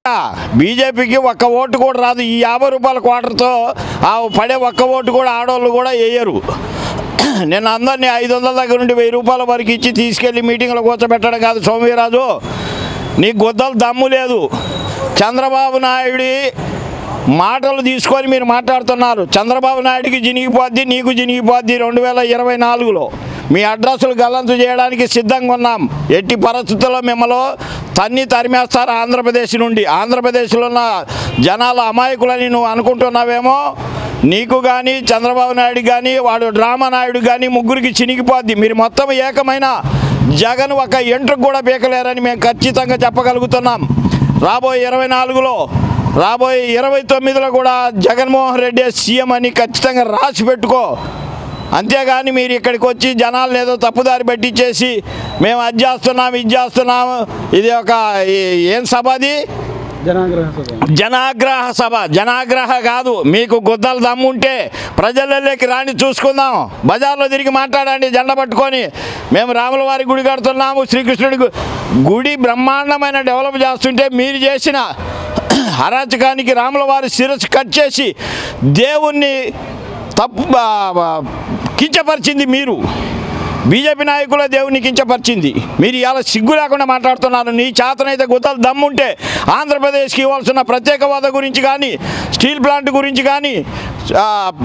బీజేపీకి ఒక్క ఓటు కూడా రాదు ఈ యాభై రూపాయల క్వార్టర్తో ఆ పడే ఒక్క ఓటు కూడా ఆడవాళ్ళు కూడా వేయరు నేను అందరినీ ఐదు వందల దగ్గర నుండి వెయ్యి రూపాయల వరకు ఇచ్చి తీసుకెళ్ళి మీటింగ్లో కూర్చోబెట్టడం కాదు సోమవీరాజు నీకు గుద్దలు దమ్ము లేదు చంద్రబాబు నాయుడి మాటలు తీసుకొని మీరు మాట్లాడుతున్నారు చంద్రబాబు నాయుడికి జినిగిపోద్ది నీకు జినిగిపోద్ది రెండు వేల ఇరవై నాలుగులో మీ అడ్రస్సులు గల్లంతు చేయడానికి సిద్ధంగా ఉన్నాం ఎట్టి పరిస్థితుల్లో మిమ్మల్ని తన్ని తరిమేస్తారు ఆంధ్రప్రదేశ్ నుండి ఆంధ్రప్రదేశ్లో ఉన్న జనాల అమాయకులని నువ్వు అనుకుంటున్నావేమో నీకు కానీ చంద్రబాబు నాయుడు కానీ వాడు డ్రామా నాయుడు కానీ ముగ్గురికి చినిగిపోద్ది మీరు మొత్తం ఏకమైన జగన్ ఒక ఎంట్రుకు కూడా పీకలేరని మేము ఖచ్చితంగా చెప్పగలుగుతున్నాం రాబోయే ఇరవై నాలుగులో రాబోయే ఇరవై తొమ్మిదిలో కూడా జగన్మోహన్ రెడ్డి సీఎం అని ఖచ్చితంగా రాసి పెట్టుకో అంతేగాని మీరు ఇక్కడికి వచ్చి జనాలను ఏదో తప్పుదారి పట్టించేసి మేము అది చేస్తున్నాం ఇది చేస్తున్నాము ఇది ఒక ఈ- ఏం సభ అది జనాగ్రహ సభ జనాగ్రహ సభ జనాగ్రహ కాదు మీకు గుద్దలు దమ్ముంటే ప్రజలలోకి రాని చూసుకుందాం బజార్లో తిరిగి మాట్లాడండి జెండ పట్టుకొని మేము రాముల వారి గుడి కడుతున్నాము శ్రీకృష్ణుడి గు- గుడి బ్రహ్మాండమైన డెవలప్ చేస్తుంటే మీరు చేసిన అరాచకానికి రాముల వారి శిరస్సు కట్ చేసి దేవుణ్ణి తప్పు బా- బా- కించపరిచింది మీరు బీజేపీ నాయకుల దేవుని కించపరిచింది మీరు ఇలా సిగ్గు లేకుండా మాట్లాడుతున్నారు నీ చేతనైతే గుత్తలు దమ్ముంటే ఆంధ్రప్రదేశ్కి ఇవ్వాల్సిన ప్రత్యేక హోదా గురించి కానీ స్టీల్ ప్లాంట్ గురించి కానీ ఆ,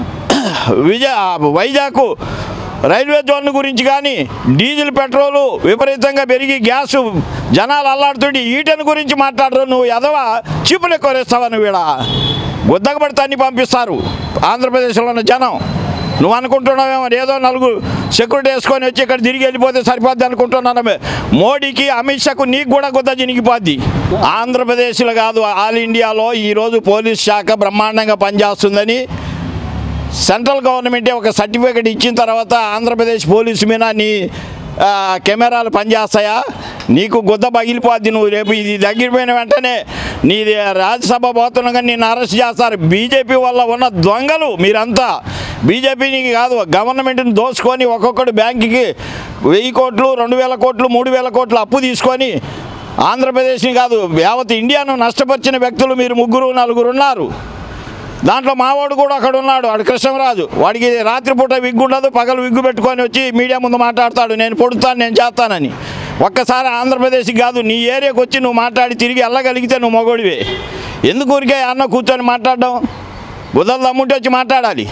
విజయ ఆ, వైజాగ్ రైల్వే జోన్ గురించి కానీ డీజిల్ పెట్రోలు విపరీతంగా పెరిగి గ్యాసు జనాలు అల్లాడుతుంటే ఈటెన్ గురించి మాట్లాడరు నువ్వు ఎదవ చీపులు ఎక్కువ వేస్తావా నువ్వు ఈడ గుద్దకబడి తన్ని పంపిస్తారు ఆంధ్రప్రదేశ్లో ఉన్న జనం నువ్వు అనుకుంటున్నావేమో ఏదో నలుగురు సెక్యూరిటీ వేసుకొని వచ్చి ఇక్కడ తిరిగి వెళ్ళిపోతే సరిపోద్ది అనుకుంటున్నాను మోడీకి అమిత్ షాకు నీకు కూడా గుద్ద చినిగిపోద్ది ఆంధ్రప్రదేశ్లో కాదు ఆల్ ఇండియాలో ఈరోజు పోలీస్ శాఖ బ్రహ్మాండంగా పనిచేస్తుందని సెంట్రల్ గవర్నమెంటే ఒక సర్టిఫికేట్ ఇచ్చిన తర్వాత ఆంధ్రప్రదేశ్ పోలీసు మీద నీ ఆ, కెమెరాలు పనిచేస్తాయా నీకు గుద్ద పగిలిపోద్ది నువ్వు రేపు ఇది తగ్గిపోయిన వెంటనే నీది రాజ్యసభ పోతున్నా కానీ నిన్ను అరెస్ట్ చేస్తారు బీజేపీ వల్ల ఉన్న దొంగలు మీరంతా బీజేపీని కాదు గవర్నమెంట్ని దోసుకొని ఒక్కొక్కడు బ్యాంకుకి వెయ్యి కోట్లు రెండు వేల కోట్లు మూడు వేల కోట్లు అప్పు తీసుకొని ఆంధ్రప్రదేశ్ని కాదు యావత్ ఇండియాను నష్టపరిచిన వ్యక్తులు మీరు ముగ్గురు నలుగురు ఉన్నారు దాంట్లో మావాడు కూడా అక్కడ ఉన్నాడు వాడు కృష్ణరాజు వాడికి రాత్రిపూట విగ్గు ఉండదు పగలు విగ్గు పెట్టుకొని వచ్చి మీడియా ముందు మాట్లాడతాడు నేను పొడుతాను నేను చేస్తానని ఒక్కసారి ఆంధ్రప్రదేశ్కి కాదు నీ ఏరియాకి వచ్చి నువ్వు మాట్లాడి తిరిగి వెళ్ళగలిగితే నువ్వు మొగోడివే ఎందుకు ఊరికే అన్న కూర్చొని మాట్లాడడం బుధలు దమ్ముంటే వచ్చి మాట్లాడాలి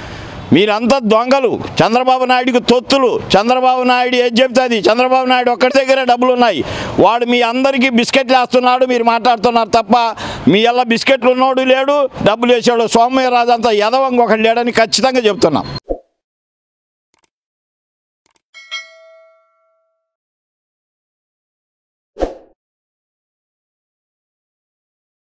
మీరంతా దొంగలు చంద్రబాబు నాయుడికి తొత్తులు చంద్రబాబు నాయుడు ఏది చెప్తుంది చంద్రబాబు నాయుడు ఒక్కడి దగ్గరే డబ్బులు ఉన్నాయి వాడు మీ అందరికీ బిస్కెట్లు వేస్తున్నాడు మీరు మాట్లాడుతున్నారు తప్ప మీ ఎలా బిస్కెట్లు ఉన్నోడు లేడు డబ్బులు వేసాడు సోమయ్య రాజు అంతా ఎదవంగా ఒకడు లేడని ఖచ్చితంగా చెప్తున్నాం